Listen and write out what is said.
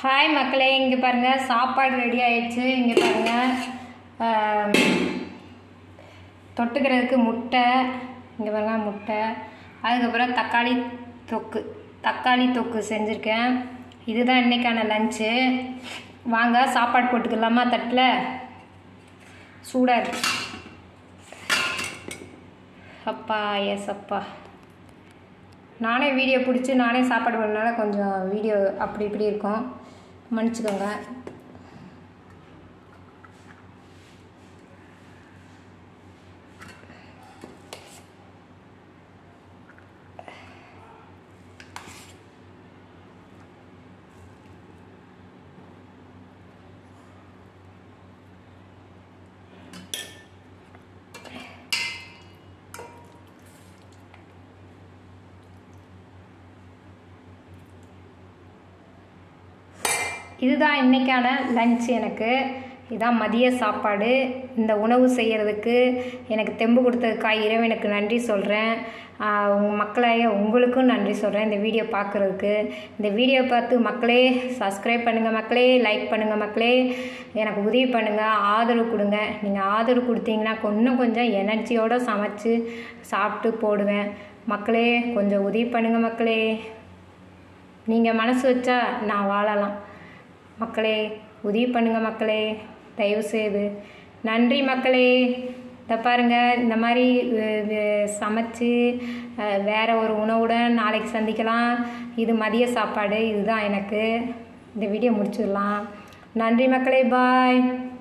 hi மக்களே இங்கே பாருங்கள் சாப்பாடு ரெடி ஆயிடுச்சு இங்கே பாருங்கள் ஆம், தொட்டுக்கிறதுக்கு முட்டை இங்கே பாருங்க முட்டை அதுக்கப்புறம் தக்காளி தொக்கு தக்காளி தொக்கு செஞ்சுருக்கேன் இதுதான் இன்றைக்கான லஞ்சு வாங்க சாப்பாடு போட்டுக்கலாமா தட்டில் சூடாக இருக்கு அப்பா எஸ் அப்பா நானே வீடியோ பிடிச்சி நானே சாப்பாடு பண்ணனால கொஞ்சம் வீடியோ அப்படி இப்படி இருக்கும் மன்னிச்சுக்கோங்க இதுதான் இன்றைக்கான லஞ்ச் எனக்கு இதான் மதிய சாப்பாடு இந்த உணவு செய்கிறதுக்கு எனக்கு தெம்பு கொடுத்ததுக்காக இறைவனுக்கு நன்றி சொல்கிறேன் உங்கள் மக்களை உங்களுக்கும் நன்றி சொல்கிறேன் இந்த வீடியோ பார்க்குறதுக்கு இந்த வீடியோ பார்த்து மக்களே சப்ஸ்கிரைப் பண்ணுங்கள் மக்களே லைக் பண்ணுங்கள் மக்களே எனக்கு உதவி பண்ணுங்கள் ஆதரவு கொடுங்க நீங்கள் ஆதரவு கொடுத்தீங்கன்னா இன்னும் கொஞ்சம் எனர்ஜியோடு சமைச்சு சாப்பிட்டு போடுவேன் மக்களே கொஞ்சம் உதவி பண்ணுங்கள் மக்களே நீங்கள் மனசு வச்சா நான் வாழலாம் மக்களே உதவி பண்ணுங்க மக்களே தயவு செய்து நன்றி மக்களே இதை பாருங்கள் இந்த மாதிரி அஹ், அஹ், சமைச்சு அஹ், வேற ஒரு உணவுடன் நாளைக்கு சந்திக்கலாம் இது மதிய சாப்பாடு இதுதான் எனக்கு இந்த வீடியோ முடிச்சிடலாம் நன்றி மக்களே பாய்